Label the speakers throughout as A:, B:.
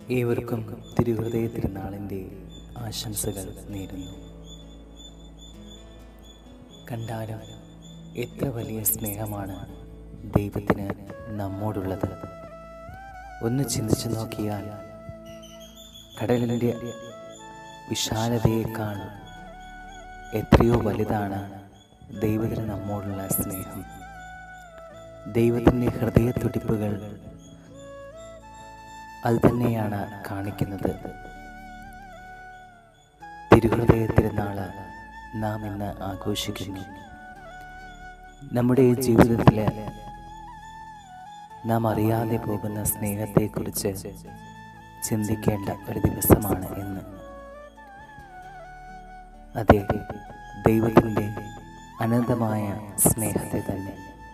A: ഏവർക്കും തിരുഹൃദയ തിരുനാളിൻ്റെ ആശംസകൾ നേരുന്നു കണ്ടാലും എത്ര വലിയ സ്നേഹമാണ് ദൈവത്തിന് നമ്മോടുള്ളത് ഒന്ന് ചിന്തിച്ചു നോക്കിയാൽ കടലിൻ്റെ വിശാലതയേക്കാൾ എത്രയോ വലുതാണ് ദൈവത്തിന് നമ്മോടുള്ള സ്നേഹം ദൈവത്തിൻ്റെ ഹൃദയത്തുടിപ്പുകൾ അത് തന്നെയാണ് കാണിക്കുന്നത് തിരുഹൃദയ തിരുനാള് നാം ഇന്ന് ആഘോഷിക്കുന്നു നമ്മുടെ ജീവിതത്തിൽ നാം അറിയാതെ പോകുന്ന സ്നേഹത്തെക്കുറിച്ച് ചിന്തിക്കേണ്ട ഒരു ദിവസമാണ് ഇന്ന് അതെ ദൈവത്തിൻ്റെ അനന്തമായ സ്നേഹത്തെ തന്നെ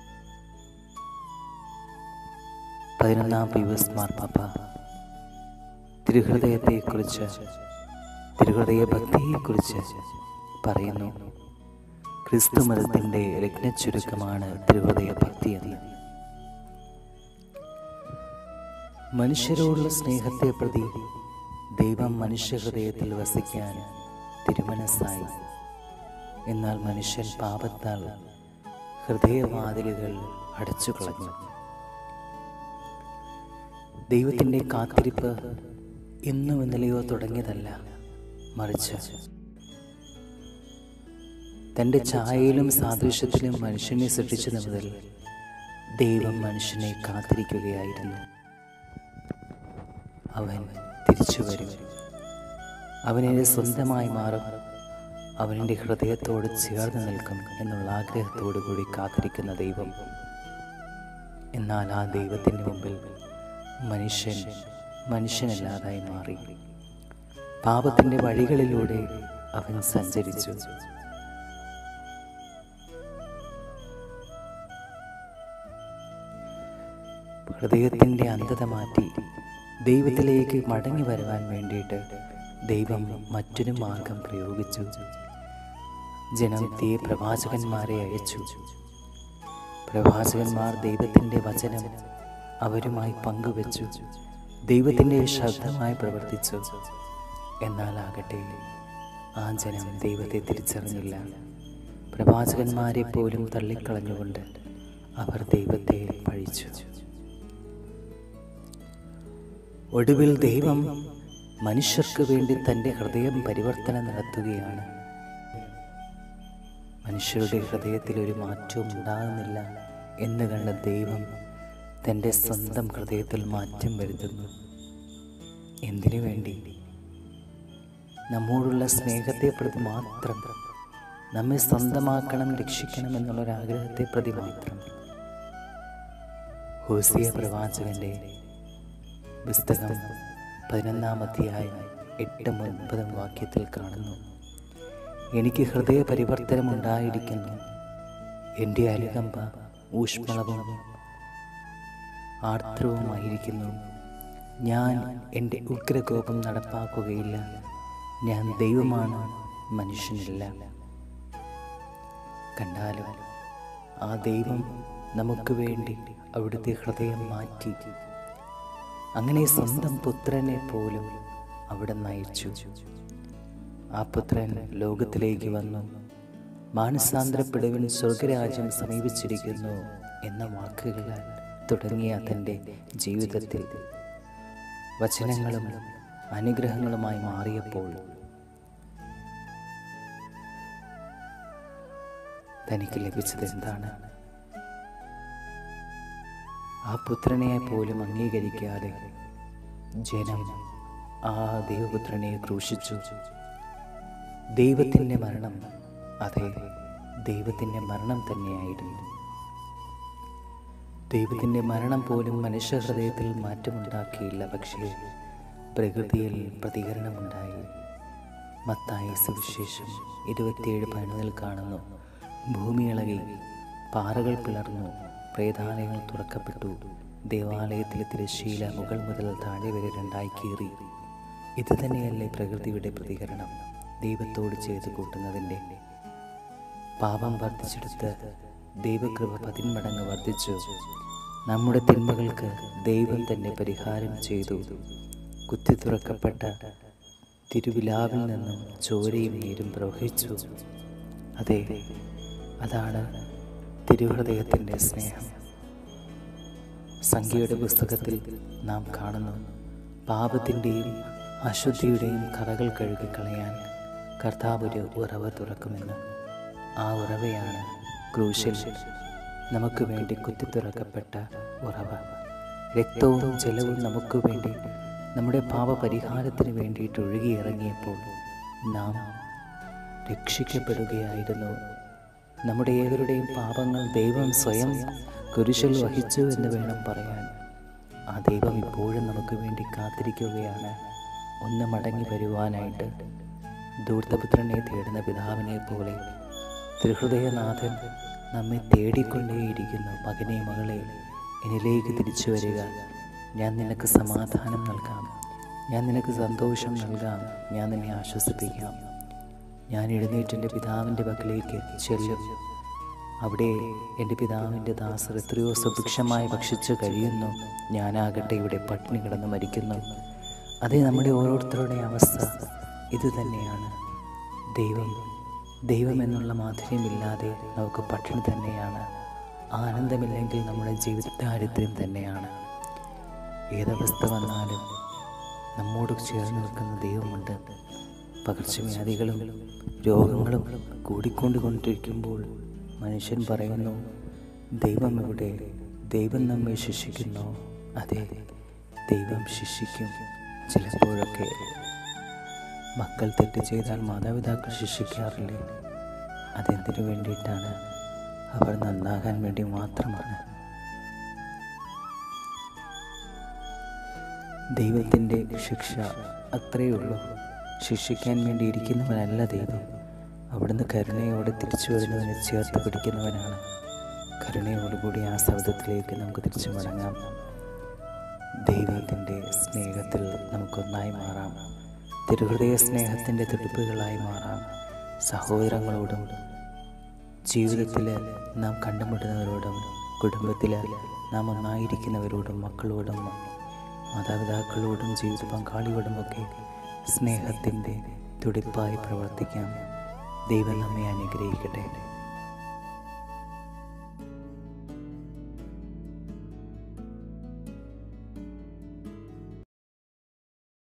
A: പതിനൊന്നാം പീവസ് മാർപ്പാപ്പ തിരുഹൃദയത്തെക്കുറിച്ച് തിരുഹൃദയ ഭക്തിയെക്കുറിച്ച് പറയുന്നു ക്രിസ്തു മതത്തിൻ്റെ രത്നച്ചുരുക്കമാണ് തിരുഹൃദയ ഭക്തി എന്ന് മനുഷ്യരോടുള്ള സ്നേഹത്തെ പ്രതി ദൈവം മനുഷ്യഹൃദയത്തിൽ വസിക്കാൻ തിരുമനസ്സായി എന്നാൽ മനുഷ്യൻ പാപത്താൽ ഹൃദയവാതിലുകൾ അടച്ചു കളഞ്ഞു ദൈവത്തിൻ്റെ കാത്തിരിപ്പ് ഇന്നും ഇന്നലെയോ തുടങ്ങിയതല്ല മറിച്ച് തൻ്റെ ഛായയിലും സാദൃശ്യത്തിലും മനുഷ്യനെ സൃഷ്ടിച്ചത് മുതൽ ദൈവം മനുഷ്യനെ കാത്തിരിക്കുകയായിരുന്നു അവൻ തിരിച്ചു വരും അവനെ സ്വന്തമായി മാറും അവൻ്റെ ഹൃദയത്തോട് ചേർന്ന് നിൽക്കും എന്നുള്ള ആഗ്രഹത്തോടു കൂടി കാത്തിരിക്കുന്ന ദൈവം എന്നാൽ ആ ദൈവത്തിൻ്റെ മുമ്പിൽ മനുഷ്യൻ മനുഷ്യനല്ലാതായി മാറി പാപത്തിൻ്റെ വഴികളിലൂടെ അവൻ സഞ്ചരിച്ചു ഹൃദയത്തിൻ്റെ അന്ധത മാറ്റി ദൈവത്തിലേക്ക് മടങ്ങി വരുവാൻ വേണ്ടിയിട്ട് ദൈവം മറ്റൊരു മാർഗം പ്രയോഗിച്ചു ജനത്തെ പ്രവാചകന്മാരെ അയച്ചു പ്രവാചകന്മാർ ദൈവത്തിൻ്റെ വചനം അവരുമായി പങ്കുവച്ചു ദൈവത്തിൻ്റെ ശബ്ദമായി പ്രവർത്തിച്ചു എന്നാലാകട്ടെ ആ ജനം ദൈവത്തെ തിരിച്ചറിഞ്ഞില്ല പ്രവാചകന്മാരെ പോലും തള്ളിക്കളഞ്ഞുകൊണ്ട് അവർ ദൈവത്തെ പഴിച്ചു ഒടുവിൽ ദൈവം മനുഷ്യർക്ക് വേണ്ടി തൻ്റെ ഹൃദയം പരിവർത്തനം നടത്തുകയാണ് മനുഷ്യരുടെ ഹൃദയത്തിൽ ഒരു മാറ്റവും ഉണ്ടാകുന്നില്ല എന്ന് കണ്ട ദൈവം തൻ്റെ സ്വന്തം ഹൃദയത്തിൽ മാറ്റം വരുത്തുന്നു എന്തിനു വേണ്ടി നമ്മോടുള്ള സ്നേഹത്തെ പ്രതി മാത്രം നമ്മെ സ്വന്തമാക്കണം രക്ഷിക്കണം എന്നുള്ളൊരാഗ്രഹത്തെ പ്രതി മാത്രം ഹോസിയ പ്രവാചകന്റെ പുസ്തകം പതിനൊന്നാം അധ്യായം എട്ടും ഒൻപതും വാക്യത്തിൽ കാണുന്നു എനിക്ക് ഹൃദയ പരിവർത്തനം ഉണ്ടായിരിക്കുന്നു എൻ്റെ അനുകമ്പ ഊഷ്മളവും ആർദ്രവുമായിരിക്കുന്നു ഞാൻ എൻ്റെ ഉഗ്രകോപം നടപ്പാക്കുകയില്ല ഞാൻ ദൈവമാണ് മനുഷ്യനല്ല കണ്ടാലും ആ ദൈവം നമുക്ക് വേണ്ടി അവിടുത്തെ ഹൃദയം മാറ്റി അങ്ങനെ സ്വന്തം പുത്രനെ പോലും അവിടെ നയിച്ചു ആ പുത്രൻ ലോകത്തിലേക്ക് വന്നു മാനസാന്തരപ്പെടുവിൻ സ്വർഗരാജ്യം സമീപിച്ചിരിക്കുന്നു എന്ന വാക്കുകളാൽ തുടങ്ങിയ തൻ്റെ ജീവിതത്തിൽ വചനങ്ങളും അനുഗ്രഹങ്ങളുമായി മാറിയപ്പോൾ തനിക്ക് ലഭിച്ചത് എന്താണ് ആ പുത്രനെ പോലും അംഗീകരിക്കാതെ ജനം ആ ദൈവപുത്രനെ ക്രൂശിച്ചു ദൈവത്തിൻ്റെ മരണം അതെ ദൈവത്തിൻ്റെ മരണം തന്നെയായിരുന്നു ദൈവത്തിൻ്റെ മരണം പോലും മനുഷ്യഹൃദയത്തിൽ മാറ്റമുണ്ടാക്കിയില്ല പക്ഷേ പ്രകൃതിയിൽ പ്രതികരണമുണ്ടായി മത്തായി സുവിശേഷം ഇരുപത്തിയേഴ് പതിനൊന്നിൽ കാണുന്നു ഭൂമി ഇളകി പാറകൾ പിളർന്നു പ്രേതാലയങ്ങൾ തുറക്കപ്പെട്ടു ദേവാലയത്തിലെ തിരശ്ശീല മുകൾ മുതൽ താഴെ വരെ രണ്ടായി കീറി ഇത് തന്നെയല്ലേ പ്രകൃതിയുടെ പ്രതികരണം ദൈവത്തോട് ചെയ്തു കൂട്ടുന്നതിൻ്റെ പാപം വർദ്ധിച്ചെടുത്ത് ദൈവകൃപ പതിന്മടങ്ങ് വർദ്ധിച്ചു നമ്മുടെ തിന്മകൾക്ക് ദൈവം തന്നെ പരിഹാരം ചെയ്തു കുത്തി തുറക്കപ്പെട്ട തിരുവിലാവിൽ നിന്നും ചോരയും നീരും പ്രവഹിച്ചു അതെ അതാണ് തിരുഹൃദയത്തിൻ്റെ സ്നേഹം സംഖ്യയുടെ പുസ്തകത്തിൽ നാം കാണുന്നു പാപത്തിൻ്റെയും അശുദ്ധിയുടെയും കറകൾ കഴുകിക്കളയാൻ കർത്താവ് ഒരു ഉറവ തുറക്കുമെന്ന് ആ ഉറവയാണ് ക്രൂശിൽ നമുക്ക് വേണ്ടി കുത്തിത്തുറക്കപ്പെട്ട ഉറവ രക്തവും ജലവും നമുക്ക് വേണ്ടി നമ്മുടെ പാപപരിഹാരത്തിന് വേണ്ടിയിട്ട് ഒഴുകിയിറങ്ങിയപ്പോൾ നാം രക്ഷിക്കപ്പെടുകയായിരുന്നു നമ്മുടെ ഏവരുടെയും പാപങ്ങൾ ദൈവം സ്വയം കുരിശിൽ വഹിച്ചു എന്ന് വേണം പറയാൻ ആ ദൈവം ഇപ്പോഴും നമുക്ക് വേണ്ടി കാത്തിരിക്കുകയാണ് ഒന്ന് മടങ്ങി വരുവാനായിട്ട് ദൂർത്തപുത്രനെ തേടുന്ന പിതാവിനെ പോലെ ത്രിഹൃദയനാഥൻ നമ്മെ തേടിക്കൊണ്ടേയിരിക്കുന്നു മകനെ മകളെ എന്നിലേക്ക് തിരിച്ചു വരിക ഞാൻ നിനക്ക് സമാധാനം നൽകാം ഞാൻ നിനക്ക് സന്തോഷം നൽകാം ഞാൻ നിന്നെ ആശ്വസിപ്പിക്കാം ഞാൻ എഴുന്നേറ്റ് പിതാവിൻ്റെ പക്കലേക്ക് ചെല്ലും അവിടെ എൻ്റെ പിതാവിൻ്റെ ദാസർ എത്രയോ സുഭിക്ഷമായി ഭക്ഷിച്ചു കഴിയുന്നു ഞാനാകട്ടെ ഇവിടെ പട്ടിണി കിടന്ന് മരിക്കുന്നു അതേ നമ്മുടെ ഓരോരുത്തരുടെ അവസ്ഥ ഇത് തന്നെയാണ് ദൈവം ദൈവം എന്നുള്ള മാധുര്യമില്ലാതെ നമുക്ക് പട്ടിണി തന്നെയാണ് ആനന്ദമില്ലെങ്കിൽ നമ്മുടെ ജീവിത ദാരിദ്ര്യം തന്നെയാണ് ഏതവസ്ഥ വന്നാലും നമ്മോട് ചേർന്ന് നിൽക്കുന്ന ദൈവമുണ്ട് പകർച്ചവ്യാധികളും രോഗങ്ങളും കൂടിക്കൊണ്ടുകൊണ്ടിരിക്കുമ്പോൾ മനുഷ്യൻ പറയുന്നു ദൈവം എവിടെ ദൈവം നമ്മെ ശിക്ഷിക്കുന്നു അതെ ദൈവം ശിക്ഷിക്കും ചിലപ്പോഴൊക്കെ മക്കൾ തെറ്റ് ചെയ്താൽ മാതാപിതാക്കൾ ശിക്ഷിക്കാറില്ലേ അതെന്തിനു വേണ്ടിയിട്ടാണ് അവർ നന്നാകാൻ വേണ്ടി മാത്രമാണ് ദൈവത്തിൻ്റെ ശിക്ഷ അത്രയേ ഉള്ളൂ ശിക്ഷിക്കാൻ വേണ്ടി ഇരിക്കുന്നവനല്ല ദൈവം അവിടുന്ന് കരുണയോടെ തിരിച്ചു വരുന്നവനെ ചേർത്ത് പിടിക്കുന്നവനാണ് കരുണയോടുകൂടി ആ ശബ്ദത്തിലേക്ക് നമുക്ക് തിരിച്ചു മടങ്ങാം ദൈവത്തിൻ്റെ സ്നേഹത്തിൽ നമുക്കൊന്നായി മാറാം തിരുഹൃദയ സ്നേഹത്തിൻ്റെ തുടിപ്പുകളായി മാറാം സഹോദരങ്ങളോടും ജീവിതത്തിൽ നാം കണ്ടുമുട്ടുന്നവരോടും കുടുംബത്തിൽ നാം ഒന്നായിരിക്കുന്നവരോടും മക്കളോടും മാതാപിതാക്കളോടും ജീവിത പങ്കാളിയോടുമൊക്കെ സ്നേഹത്തിൻ്റെ തുടിപ്പായി പ്രവർത്തിക്കാം ദൈവം നമ്മെ അനുഗ്രഹിക്കട്ടെ